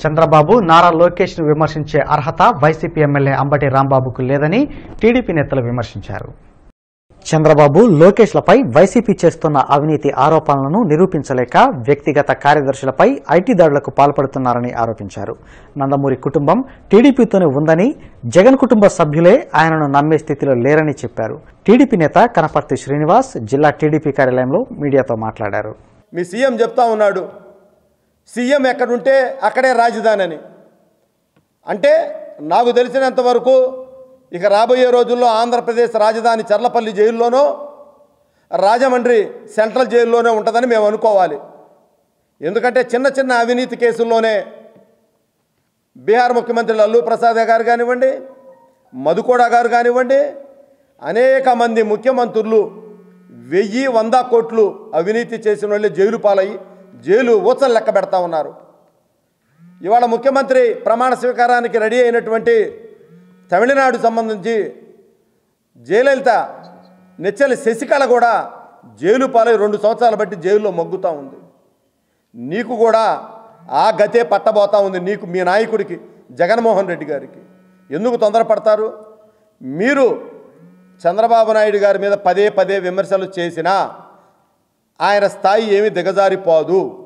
చంద్రబాబు నారా లోకేష్ ను విమర్శించే అర్హత వైసీపీ ఎమ్మెల్యే అంబటి రాంబాబుకు లేదని టీడీపీ నేతలు విమర్శించారు చంద్రబాబు లోకేష్లపై వైసీపీ చేస్తున్న అవినీతి ఆరోపణలను నిరూపించలేక వ్యక్తిగత కార్యదర్శులపై ఐటీ దాడులకు పాల్పడుతున్నారని ఆరోపించారు నందమూరి కుటుంబం టీడీపీతోనే ఉందని జగన్ కుటుంబ సభ్యులే ఆయనను నమ్మే స్థితిలో లేరని చెప్పారు టీడీపీ నేత కనపర్తి శ్రీనివాస్ జిల్లా టీడీపీ కార్యాలయంలో మీడియాతో మాట్లాడారు మీ సీఎం చెప్తా ఉన్నాడు సీఎం ఎక్కడుంటే అక్కడే రాజధాని అని అంటే నాకు తెలిసినంత వరకు ఇక రాబోయే రోజుల్లో ఆంధ్రప్రదేశ్ రాజధాని చర్లపల్లి జైల్లోనో రాజమండ్రి సెంట్రల్ జైల్లోనే ఉంటుందని మేము అనుకోవాలి ఎందుకంటే చిన్న చిన్న అవినీతి కేసుల్లోనే బీహార్ ముఖ్యమంత్రి లల్లు ప్రసాద్ గారు కానివ్వండి మధుకోడ గారు కానివ్వండి అనేక మంది ముఖ్యమంత్రులు వెయ్యి వంద కోట్లు అవినీతి చేసిన వాళ్ళే జైలు పాలయ్యి జైలు ఊచలు లెక్క పెడతా ఉన్నారు ఇవాళ ముఖ్యమంత్రి ప్రమాణ స్వీకారానికి రెడీ అయినటువంటి తమిళనాడు సంబంధించి జయలలిత నెచ్చలి శశికళ కూడా జైలు పాలై రెండు సంవత్సరాలు బట్టి జైల్లో మొగ్గుతూ ఉంది నీకు కూడా ఆ గతే పట్టబోతా ఉంది నీకు మీ నాయకుడికి జగన్మోహన్ రెడ్డి గారికి ఎందుకు తొందరపడతారు మీరు చంద్రబాబు నాయుడు గారి మీద పదే పదే విమర్శలు చేసినా ఆయన స్థాయి ఏమీ దిగజారిపోదు